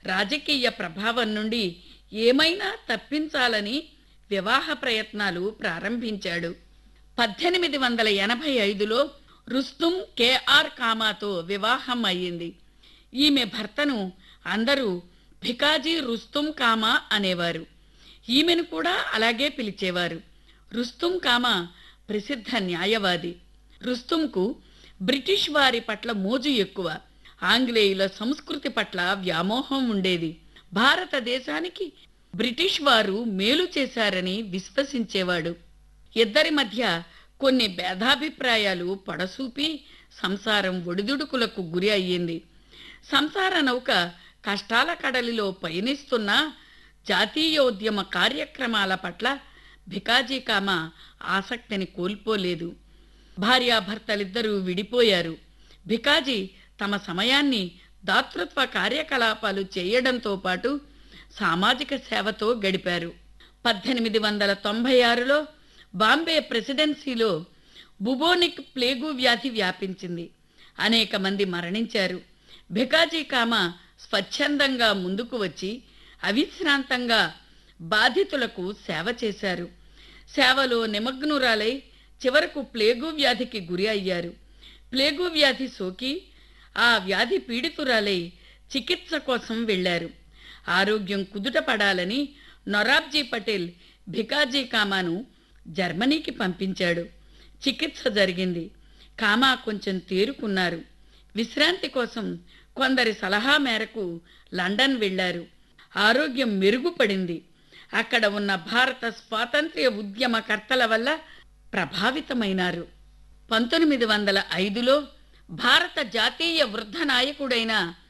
రాజకీయ ప్రభావం నుండి ఏమైనా తప్పించాలని వివాహ ప్రయత్నాలు ప్రారంభించాడు పద్దెనిమిది వందల ఎనభై ఐదులో రుస్తుం కేఆర్ కామాతో వివాహం అయ్యింది ఈమె భర్తను అందరూ భికాజీ రుస్తుం కామా అనేవారు ఈమెను కూడా అలాగే పిలిచేవారు రుస్తుం కామా ప్రసిద్ధ న్యాయవాది రుస్తుంకు బ్రిటిష్ వారి పట్ల మోజు ఎక్కువ ఆంగ్లేయుల సంస్కృతి పట్ల వ్యామోహం ఉండేది భారతదేశానికి బ్రిటిష్ వారు మేలు చేశారని విశ్వసించేవాడు ఇద్దరి మధ్య కొన్ని భేదాభిప్రాయాలు పడసూపి సంసారం ఒడిదుడుకులకు గురి అయ్యింది సంసార నౌక కష్టాల కడలిలో పయనిస్తున్న జాతీయోద్యమ కార్యక్రమాల పట్ల భికాజీ కామ ఆసక్తిని కోల్పోలేదు భార్యాభర్తలిద్దరూ విడిపోయారు భికాజీ తమ సమయాన్ని దాతృత్వ కార్యకలాపాలు చేయడంతో పాటు సామాజిక సేవతో గడిపారు పద్దెనిమిది వందల తొంభై ఆరులో బాంబే ప్రెసిడెన్సీలో బుబోనిక్ ప్లేగు వ్యాధి వ్యాపించింది అనేక మంది మరణించారు భికాజీ కామ స్వచ్ఛందంగా ముందుకు వచ్చి అవిశ్రాంతంగా బాధితులకు సేవ చేశారు సేవలో నిమగ్నురాలై చివరకు ప్లేగు వ్యాధికి గురి అయ్యారు ప్లేగు వ్యాధి సోకి ఆ వ్యాధి పీడితురాలై చికిత్స కోసం వెళ్లారు ఆరోగ్యం కుదుట పడాలని నొరాబ్జీ పటేల్ భికాజీ కామాను జర్మనీకి పంపించాడు చికిత్స జరిగింది కామా కొంచెం తేరుకున్నారు విశ్రాంతి కోసం కొందరి సలహా మేరకు లండన్ వెళ్లారు ఆరోగ్యం మెరుగుపడింది అక్కడ ఉన్న భారత స్వాతంత్ర్య ఉద్యమకర్తల వల్ల ప్రభావితమైనారు పంతొమ్మిది వందల ఐదులో భారత జాతీయ వృద్ధ నాయకుడైన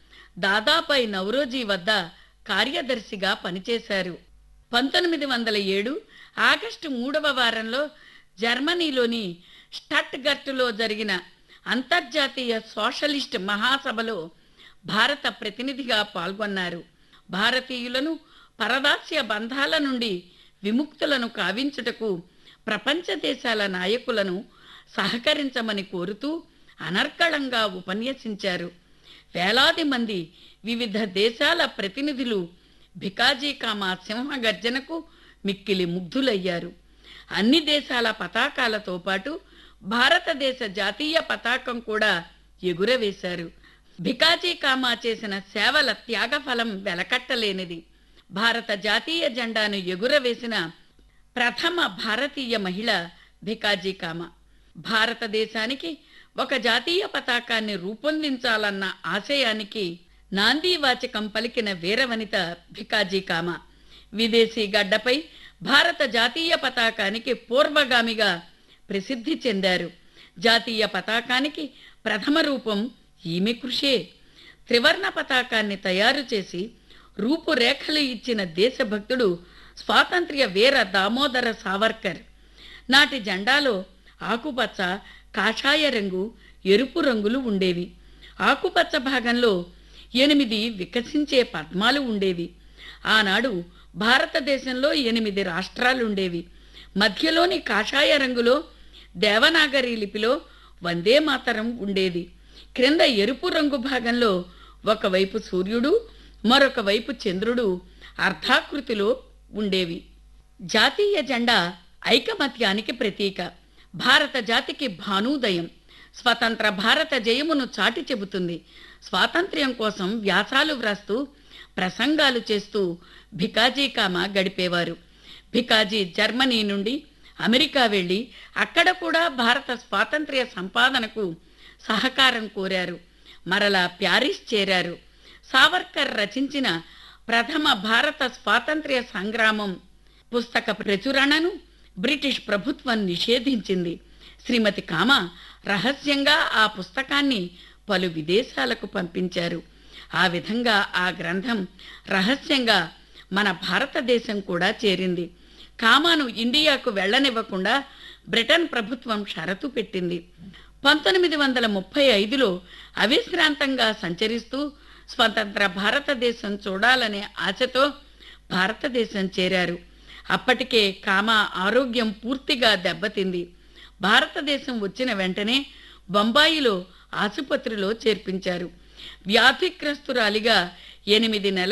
దాదాపై నవరోజీ వద్ద కార్యదర్శిగా పనిచేశారు పంతొమ్మిది వందల ఏడు ఆగస్టు మూడవ వారంలో జర్మనీలోని స్టట్గర్టులో జరిగిన అంతర్జాతీయ సోషలిస్ట్ మహాసభలో భారత ప్రతినిధిగా పాల్గొన్నారు భారతీయులను పరదాస్య బంధాల నుండి విముక్తులను కావించుటకు ప్రపంచ దేశాల నాయకులను సహకరించమని కోరుతూ అనర్గళంగా ఉపన్యసించారు వేలాది మంది వివిధ దేశాల ప్రతినిధులు భికాజీ కామా సింహగర్జనకు మిక్కిలి ముగ్ధులయ్యారు అన్ని దేశాల పతాకాలతో పాటు భారతదేశ జాతీయ పతాకం కూడా ఎగురవేశారు భికాజీ కామా చేసిన సేవల త్యాగఫలం వెలకట్టలేనిది భారత జాతీయ జెండాను ఎగురవేసిన ప్రథమ భారతీయ మహిళ భికాజీ కామా భారతదేశానికి ఒక జాతీయ పతాకాన్ని రూపొందించాలన్న ఆశయానికి నాందీవాచకం పలికిన వీరవనిత భికాజీ కామ విదేశీ గడ్డపై భారత జాతీయ పతాకానికి పూర్వగామిగా ప్రసిద్ధి చెందారు జాతీయ పతాకానికి ప్రథమ రూపం ఈమె కృషే త్రివర్ణ పతాకాన్ని తయారు చేసి రూపురేఖలు ఇచ్చిన దేశభక్తుడు స్వాతంత్ర్య వీర దామోదర సావర్కర్ నాటి జెండాలో ఆకుపచ్చ కాషాయ రంగు ఎరుపు రంగులు ఉండేవి ఆకుపచ్చ భాగంలో ఎనిమిది వికసించే పద్మాలు ఉండేవి ఆనాడు భారతదేశంలో ఎనిమిది రాష్ట్రాలుండేవి మధ్యలోని కాషాయ రంగులో దేవనాగరి లిపిలో వందే మాతరం ఉండేది క్రింద ఎరుపు రంగు భాగంలో ఒకవైపు సూర్యుడు మరొక వైపు చంద్రుడు అర్ధాకృతిలో ఉండేవి జాతీయ జెండా ఐకమత్యానికి ప్రతీక భారత జాతికి భానూదయం స్వతంత్ర భారత జయమును చాటి చెబుతుంది స్వాతంత్ర్యం కోసం వ్యాసాలు వ్రాస్తూ ప్రసంగాలు చేస్తూ భికాజీ కామ గడిపేవారు భికాజీ జర్మనీ నుండి అమెరికా వెళ్ళి అక్కడ కూడా భారత స్వాతంత్ర్య సంపాదనకు సహకారం కోరారు మరలా ప్యారిస్ చేరారు సావర్కర్ రచించిన ప్రథమ భారత స్వాతంత్ర్య సంగ్రామం పుస్తక ప్రచురణను బ్రిటిష్ ప్రభుత్వం నిషేధించింది శ్రీమతి కామ రహస్యంగా ఆ పుస్తకాన్ని పలు విదేశాలకు పంపించారు ఆ విధంగా ఆ గ్రంథం రహస్యంగా మన భారతదేశం కూడా చేరింది కామాను ఇండియాకు వెళ్ళనివ్వకుండా బ్రిటన్ ప్రభుత్వం షరతు పెట్టింది పంతొమ్మిది వందల ముప్పై ఐదులో అవిశ్రాంతంగా సంచరిస్తూ స్వతంత్ర భారతదేశం చూడాలనే ఆశతో భారతదేశం చేరారు అప్పటికే కామ ఆరోగ్యం పూర్తిగా దెబ్బతింది భారతదేశం వచ్చిన వెంటనే బొంబాయిలో ఆసుపత్రిలో చేర్పించారు వ్యాధిగ్రస్తురాలిగా ఎనిమిది నెలలు